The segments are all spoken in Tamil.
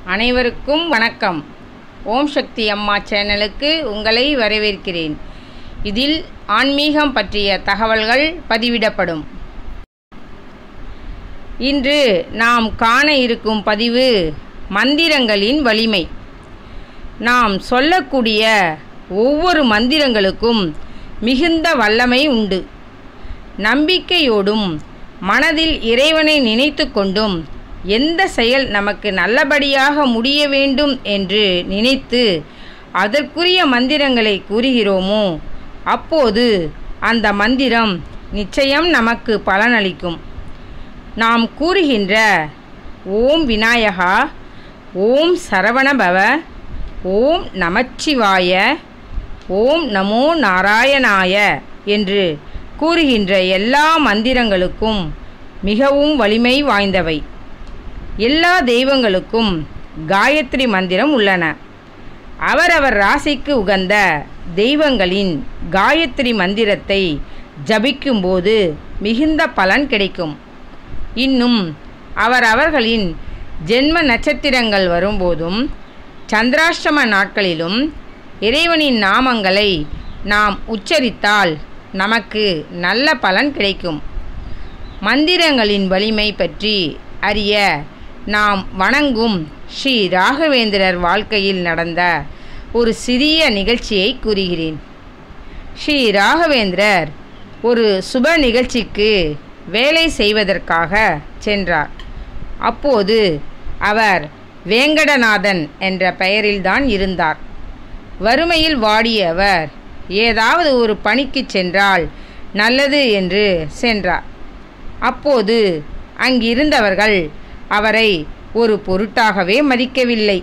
அனைவருக்கும் வணக்கம் ஓம் சக்தி அம்மா சேனலுக்கு உங்களை வரவேற்கிறேன் இதில் ஆன்மீகம் பற்றிய தகவல்கள் பதிவிடப்படும் இன்று நாம் காண இருக்கும் பதிவு மந்திரங்களின் வலிமை நாம் சொல்லக்கூடிய ஒவ்வொரு மந்திரங்களுக்கும் மிகுந்த வல்லமை உண்டு நம்பிக்கையோடும் மனதில் இறைவனை நினைத்து கொண்டும் எந்த செயல் நமக்கு நல்லபடியாக முடிய வேண்டும் என்று நினைத்து அதற்குரிய மந்திரங்களை கூறுகிறோமோ அப்போது அந்த மந்திரம் நிச்சயம் நமக்கு பலனளிக்கும் நாம் கூறுகின்ற ஓம் விநாயகா ஓம் சரவணபவ ஓம் நமச்சிவாய ஓம் நமோ நாராயணாய என்று கூறுகின்ற எல்லா மந்திரங்களுக்கும் மிகவும் வலிமை வாய்ந்தவை எல்லா தெய்வங்களுக்கும் காயத்ரி மந்திரம் உள்ளன அவரவர் ராசிக்கு உகந்த தெய்வங்களின் காயத்ரி மந்திரத்தை ஜபிக்கும்போது மிகுந்த பலன் கிடைக்கும் இன்னும் அவரவர்களின் ஜென்ம நட்சத்திரங்கள் வரும்போதும் சந்திராஷ்டம நாட்களிலும் இறைவனின் நாமங்களை நாம் உச்சரித்தால் நமக்கு நல்ல பலன் கிடைக்கும் மந்திரங்களின் வலிமை பற்றி அறிய நாம் வணங்கும் ஸ்ரீ ராகவேந்திரர் வாழ்க்கையில் நடந்த ஒரு சிறிய நிகழ்ச்சியை கூறுகிறேன் ஸ்ரீ ராகவேந்திரர் ஒரு சுப நிகழ்ச்சிக்கு வேலை செய்வதற்காக சென்றார் அப்போது அவர் வேங்கடநாதன் என்ற பெயரில்தான் இருந்தார் வறுமையில் வாடிய அவர் ஏதாவது ஒரு பணிக்கு சென்றால் நல்லது என்று சென்றார் அப்போது அங்கிருந்தவர்கள் அவரை ஒரு பொருட்டாகவே மதிக்கவில்லை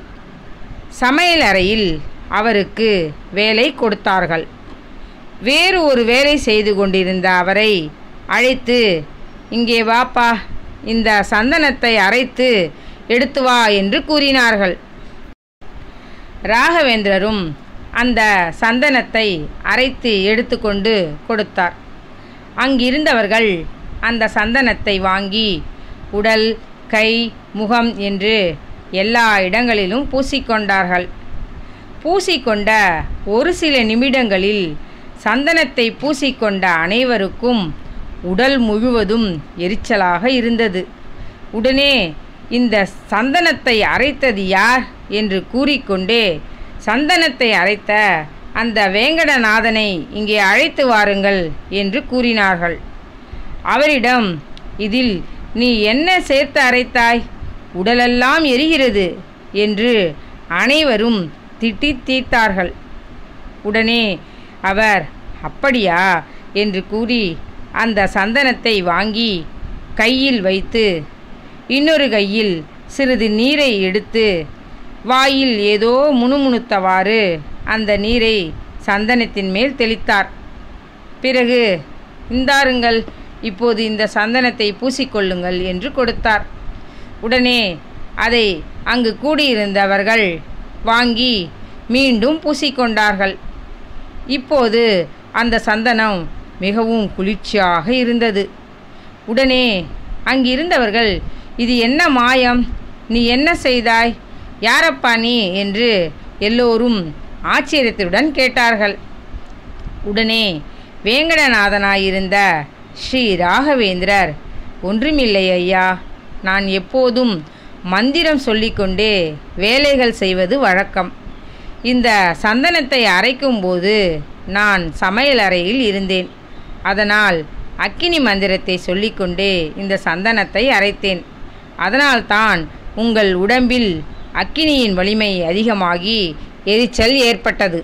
சமையல் அறையில் அவருக்கு வேலை கொடுத்தார்கள் வேறு ஒரு வேலை செய்து கொண்டிருந்த அவரை அழைத்து இங்கே வாப்பா இந்த சந்தனத்தை அரைத்து எடுத்து வா என்று கூறினார்கள் ராகவேந்திரரும் அந்த சந்தனத்தை அரைத்து எடுத்துக்கொண்டு கொடுத்தார் அங்கிருந்தவர்கள் அந்த சந்தனத்தை வாங்கி உடல் கை முகம் என்று எல்லா இடங்களிலும் பூசிக்கொண்டார்கள் பூசிக்கொண்ட ஒரு சில நிமிடங்களில் சந்தனத்தை பூசிக்கொண்ட அனைவருக்கும் உடல் முழுவதும் எரிச்சலாக இருந்தது உடனே இந்த சந்தனத்தை அரைத்தது யார் என்று கூறிக்கொண்டே சந்தனத்தை அரைத்த அந்த வேங்கடநாதனை இங்கே அழைத்து வாருங்கள் என்று கூறினார்கள் அவரிடம் இதில் நீ என்ன சேர்த்து அரைத்தாய் உடலெல்லாம் எரிகிறது என்று அனைவரும் திட்டி தீர்த்தார்கள் உடனே அவர் அப்படியா என்று கூறி அந்த சந்தனத்தை வாங்கி கையில் வைத்து இன்னொரு கையில் சிறிது நீரை எடுத்து வாயில் ஏதோ முணுமுணுத்தவாறு அந்த நீரை சந்தனத்தின் மேல் தெளித்தார் பிறகு இந்தாருங்கள் இப்போது இந்த சந்தனத்தை பூசிக்கொள்ளுங்கள் என்று கொடுத்தார் உடனே அதை அங்கு கூடியிருந்தவர்கள் வாங்கி மீண்டும் பூசிக்கொண்டார்கள் இப்போது அந்த சந்தனம் மிகவும் குளிர்ச்சியாக இருந்தது உடனே அங்கிருந்தவர்கள் இது என்ன மாயம் நீ என்ன செய்தாய் யாரப்பா நீ என்று எல்லோரும் ஆச்சரியத்துடன் கேட்டார்கள் உடனே வேங்கடநாதனாயிருந்த ஸ்ரீ ராகவேந்திரர் ஒன்றுமில்லை ஐயா நான் எப்போதும் மந்திரம் சொல்லிக்கொண்டே வேலைகள் செய்வது வழக்கம் இந்த சந்தனத்தை அரைக்கும்போது நான் சமையல் அறையில் இருந்தேன் அதனால் அக்கினி மந்திரத்தை சொல்லிக்கொண்டே இந்த சந்தனத்தை அரைத்தேன் அதனால்தான் உங்கள் உடம்பில் அக்கினியின் வலிமை அதிகமாகி எரிச்சல் ஏற்பட்டது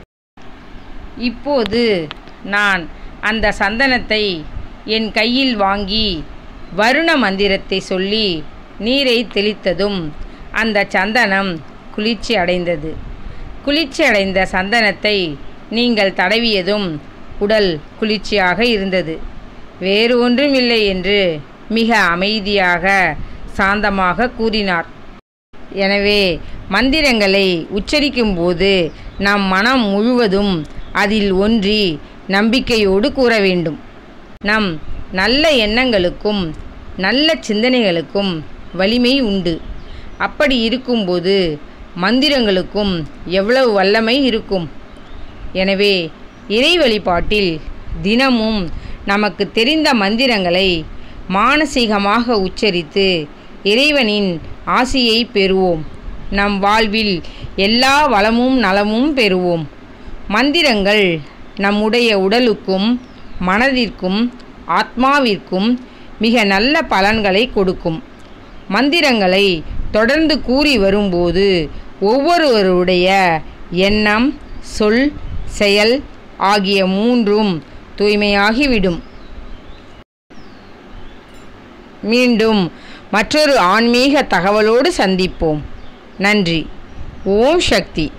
இப்போது நான் அந்த சந்தனத்தை என் கையில் வாங்கி வருண மந்திரத்தை சொல்லி நீரை தெளித்ததும் அந்த சந்தனம் குளிர்ச்சி அடைந்தது குளிர்ச்சி அடைந்த சந்தனத்தை நீங்கள் தடவியதும் உடல் குளிர்ச்சியாக இருந்தது வேறு ஒன்றும் இல்லை என்று மிக அமைதியாக சாந்தமாக கூறினார் எனவே மந்திரங்களை உச்சரிக்கும்போது நம் மனம் முழுவதும் அதில் ஒன்றி நம்பிக்கையோடு கூற வேண்டும் நம் நல்ல எண்ணங்களுக்கும் நல்ல சிந்தனைகளுக்கும் வலிமை உண்டு அப்படி இருக்கும்போது மந்திரங்களுக்கும் எவ்வளவு வல்லமை இருக்கும் எனவே இறை வழிபாட்டில் தினமும் நமக்கு தெரிந்த மந்திரங்களை மானசீகமாக உச்சரித்து இறைவனின் ஆசியை பெறுவோம் நம் வாழ்வில் எல்லா வளமும் நலமும் பெறுவோம் மந்திரங்கள் நம்முடைய உடலுக்கும் மனதிற்கும் ஆத்மாவிற்கும் மிக நல்ல பலன்களை கொடுக்கும் மந்திரங்களை தொடர்ந்து கூறி வரும்போது ஒவ்வொருவருடைய எண்ணம் சொல் செயல் ஆகிய மூன்றும் தூய்மையாகிவிடும் மீண்டும் மற்றொரு ஆன்மீக தகவலோடு சந்திப்போம் நன்றி ஓம் சக்தி